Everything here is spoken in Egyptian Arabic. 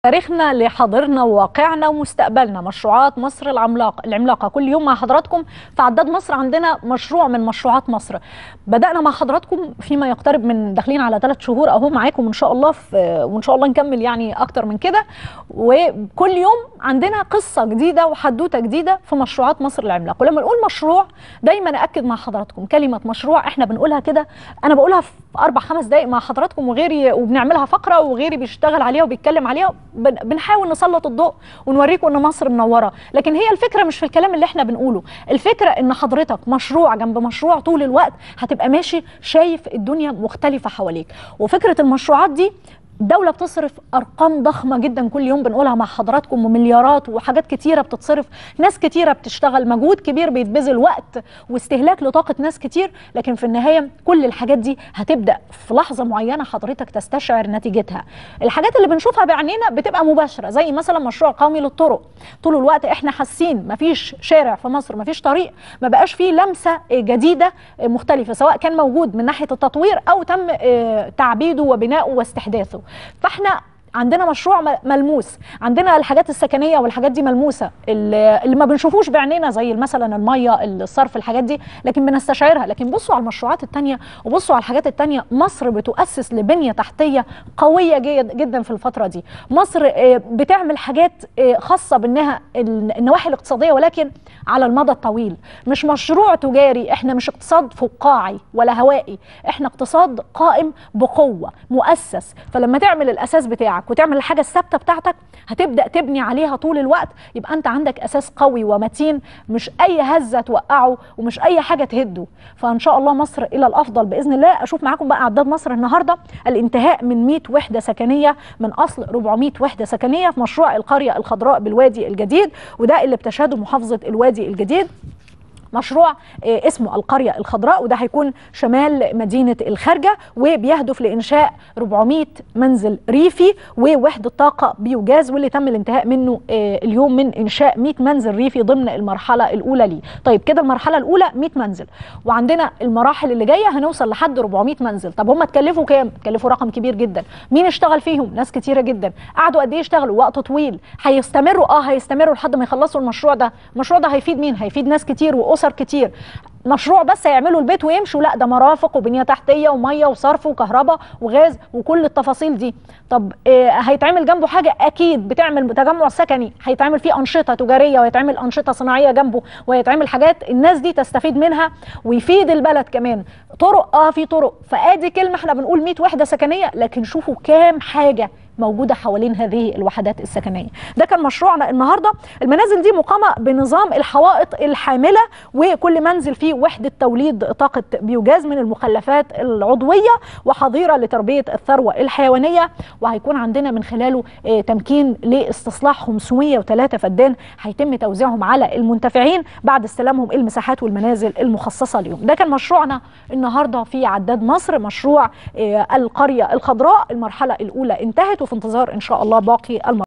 تاريخنا لحاضرنا وواقعنا ومستقبلنا مشروعات مصر العملاقة العملاقة كل يوم مع حضراتكم في عداد مصر عندنا مشروع من مشروعات مصر بدأنا مع حضراتكم فيما يقترب من داخلين على ثلاث شهور أهو معاكم إن شاء الله في وإن شاء الله نكمل يعني أكتر من كده وكل يوم عندنا قصة جديدة وحدوتة جديدة في مشروعات مصر العملاقة ولما نقول مشروع دايما أكد مع حضراتكم كلمة مشروع إحنا بنقولها كده أنا بقولها في أربع خمس دقايق مع حضراتكم وغيري وبنعملها فقرة وغيري بيشتغل عليها وبيتكلم عليها بن- بنحاول نسلط الضوء ونوريكم ان مصر منوره لكن هي الفكره مش في الكلام اللي احنا بنقوله الفكره ان حضرتك مشروع جنب مشروع طول الوقت هتبقى ماشي شايف الدنيا مختلفه حواليك وفكره المشروعات دي الدولة بتصرف أرقام ضخمة جدا كل يوم بنقولها مع حضراتكم ومليارات وحاجات كتيرة بتتصرف ناس كتيرة بتشتغل مجهود كبير بيتبذل وقت واستهلاك لطاقة ناس كتير لكن في النهاية كل الحاجات دي هتبدأ في لحظة معينة حضرتك تستشعر نتيجتها الحاجات اللي بنشوفها بعينينا بتبقى مباشرة زي مثلا مشروع قومي للطرق طول الوقت احنا حاسين مفيش شارع في مصر مفيش طريق ما بقاش فيه لمسة جديدة مختلفة سواء كان موجود من ناحية التطوير أو تم آه، تعبيده وبنائه واستحداثه فاحنا عندنا مشروع م- ملموس عندنا الحاجات السكنيه والحاجات دي ملموسه اللي اللي ما بنشوفوش بعينينا زي مثلا الميه الصرف الحاجات دي لكن بنستشعرها لكن بصوا على المشروعات التانية وبصوا على الحاجات التانية مصر بتؤسس لبنيه تحتيه قويه جد- جدا في الفتره دي مصر آه، بتعمل حاجات آه، خاصه بانها ال- النواحي الاقتصاديه ولكن على المدى الطويل مش مشروع تجاري احنا مش اقتصاد فقاعي ولا هوائي احنا اقتصاد قائم بقوه مؤسس فلما تعمل الاساس بتاعك وتعمل الحاجه الثابته بتاعتك هتبدا تبني عليها طول الوقت يبقى انت عندك اساس قوي ومتين مش اي هزه توقعه ومش اي حاجه تهده فان شاء الله مصر الى الافضل باذن الله اشوف معاكم بقى اعداد مصر النهارده الانتهاء من 100 وحده سكنيه من اصل 400 وحده سكنيه في مشروع القريه الخضراء بالوادي الجديد وده اللي بتشهده محافظه الوادي الجديد مشروع آه، اسمه القرية الخضراء وده هيكون شمال مدينة الخارجة وبيهدف لإنشاء 400 منزل ريفي ووحدة طاقة بيوجاز واللي تم الانتهاء منه آه، اليوم من إنشاء 100 منزل ريفي ضمن المرحلة الأولى ليه طيب كده المرحلة الأولى 100 منزل وعندنا المراحل اللي جاية هنوصل لحد 400 منزل طب هم اتكلفوا كام؟ اتكلفوا رقم كبير جدا مين اشتغل فيهم؟ ناس كتيرة جدا قعدوا قد ايه يشتغلوا؟ وقت طويل هيستمروا اه هيستمروا لحد ما يخلصوا المشروع ده المشروع ده هيفيد مين؟ هيفيد ناس كتير واسر كتير مشروع بس هيعملوا البيت ويمشوا لا ده مرافق وبنيه تحتيه وميه وصرف وكهرباء وغاز وكل التفاصيل دي طب آه هيتعمل جنبه حاجه اكيد بتعمل تجمع سكني هيتعمل فيه انشطه تجاريه ويتعمل انشطه صناعيه جنبه ويتعمل حاجات الناس دي تستفيد منها ويفيد البلد كمان طرق اه في طرق فادي كلمه احنا بنقول 100 وحده سكنيه لكن شوفوا كام حاجه موجوده حوالين هذه الوحدات السكنيه ده كان مشروعنا النهارده المنازل دي مقامه بنظام الحوائط الحامله وكل منزل فيه وحده توليد طاقه بيوجاز من المخلفات العضويه وحظيره لتربيه الثروه الحيوانيه وهيكون عندنا من خلاله آه، تمكين لاستصلاح 503 فدان هيتم توزيعهم على المنتفعين بعد استلامهم المساحات والمنازل المخصصه لهم ده كان مشروعنا النهارده في عداد مصر مشروع آه، القريه الخضراء المرحله الاولى انتهت وفي انتظار ان شاء الله باقي المرحلة